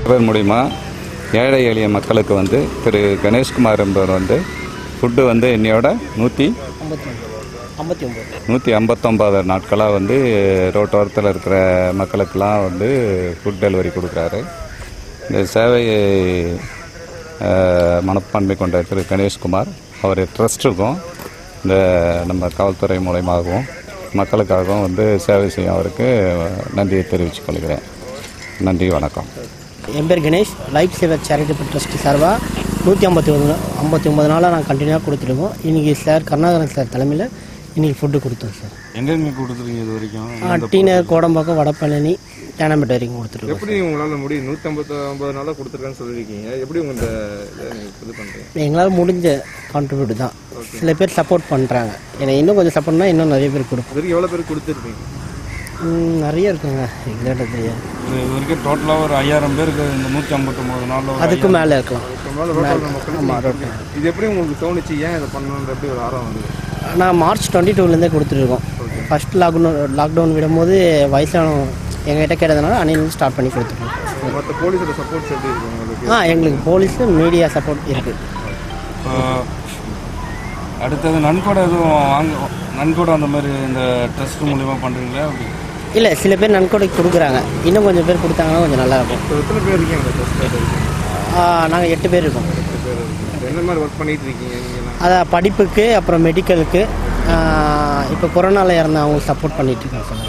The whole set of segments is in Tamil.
இதன் மூலிமா ஏழை எளிய மக்களுக்கு வந்து திரு கணேஷ்குமார் என்பவர் வந்து ஃபுட்டு வந்து என்னையோட நூற்றி ஐம்பத்தி ஐம்பத்தி ஒம்பது நூற்றி ஐம்பத்தொம்பது நாட்களாக வந்து ரோட்டோரத்தில் இருக்கிற மக்களுக்கெல்லாம் வந்து ஃபுட் டெலிவரி கொடுக்குறாரு இந்த சேவையை அஹ், மனப்பான்மை கொண்ட திரு கணேஷ்குமார் அவர் ட்ரஸ்ட்டுக்கும் இந்த நம்ம காவல்துறை மூலயமாகவும் மக்களுக்காகவும் வந்து சேவை செய்யும் அவருக்கு நன்றியை தெரிவித்துக் கொள்கிறேன் நன்றி வணக்கம் என் பேர் Ganesh life saver charitable trust சார்பாக நூற்றி ஐம்பத்தி ஒன்று ஐம்பத்தி ஒம்பது நாளாக நாங்கள் கண்டினியூவாக கொடுத்துருக்கோம் இன்றைக்கி சார் கருணாகரன் சார் தலைமையில் இன்றைக்கி ஃபுட்டு கொடுத்தோம் சார் எங்கெங்க கொடுத்துருக்கீங்க இது வரைக்கும் ஆ, டீனர் கோடம்பாக்கம் வடபழனி தேனாம்பேட்டை வரைக்கும் கொடுத்துருக்கோம் எப்படி உங்களால் முடியும் நூற்றம்பத்தி ஒன்பது நாளாக கொடுத்துருக்கேன்னு சொல்லியிருக்கீங்க எப்படி உங்க இந்த இதை நீங்க இது பண்ணுறீங்க எங்களால் முடிஞ்ச கான்ட்ரிபியூட் தான் சில பேர் சப்போர்ட் பண்ணுறாங்க ஏன்னா இன்னும் கொஞ்சம் சப்போர்ட்னா இன்னும் நிறைய பேர் கொடுப்போம் இது வரைக்கும் எவ்வளோ பேர் கொடுத்துருப்பீங்க ம், நிறைய இருக்குங்க எங்கள்கிட்ட தெரியாது இது இது வரைக்கும் டோட்டலாக ஒரு ஐயாயிரம் பேருக்கு இந்த நூற்றி ஐம்பத்தொம்போது நாளில் ஒரு அதுக்கு மேலே இருக்கலாம் மேலே ரோட்டில் மக்களுக்கு ஆமாம் ரோட்டு இது எப்படி உங்களுக்கு தோணுச்சு ஏன் இதை பண்ணணுன்ற எப்படி ஒரு ஆர்வம் வந்தது நான் மார்ச் டுவெண்ட்டி டூலேருந்தே கொடுத்துருக்கோம் ஃபர்ஸ்ட் லாக்டவுன் லாக்டவுன் விடும்போது வயசானவங்க எங்ககிட்ட கேட்டதுனால அன்னையிலேருந்து ஸ்டார்ட் பண்ணி கொடுத்துருக்கோம் மற்ற போலீஸோட சப்போர்ட்ஸ் எப்படி இருக்கு உங்களுக்கு ஆ எங்களுக்கு போலீஸு மீடியா சப்போர்ட் இருக்குது இப்போ அடுத்தது நன்கொடை எதுவும் வாங்க நன்கொடை அந்த மாதிரி இந்த ட்ரஸ்ட் மூலிமா பண்ணுறீங்களா அப்படி இல்லை சில பேர் நன்கொடை கொடுக்குறாங்க இன்னும் கொஞ்சம் பேர் கொடுத்தாங்கன்னா கொஞ்சம் நல்லா இருக்கும் இப்போ எத்தனை பேர் இருக்கீங்க அந்த ட்ரஸ்ட்டில் நாங்கள் எட்டு பேர் இருக்கோம் எட்டு பேர் இருக்கீங்க. என்ன மாதிரி ஒர்க் பண்ணிட்டு இருக்கீங்க நீங்களாம் அதான் படிப்புக்கு அப்புறம் மெடிக்கலுக்கு இப்போ கொரோனாவில் இறந்த அவங்க சப்போர்ட் பண்ணிட்டு இருக்காங்க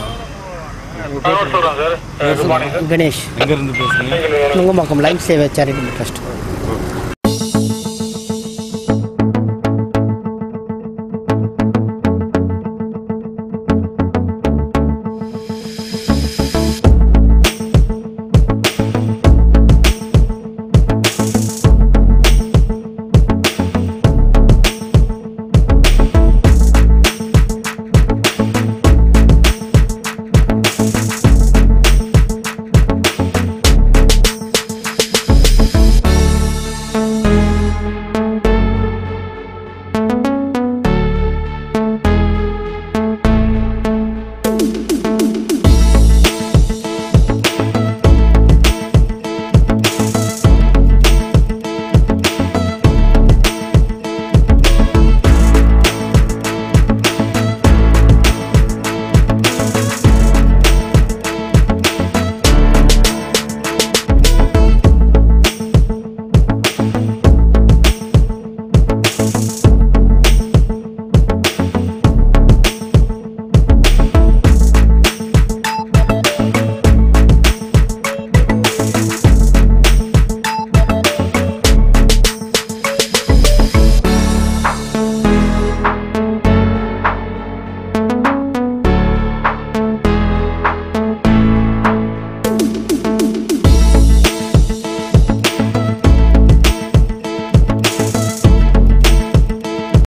சார் கணேஷ் எங்கேருந்து பேசுகிறீங்க Nungambakkam life saver charitable trust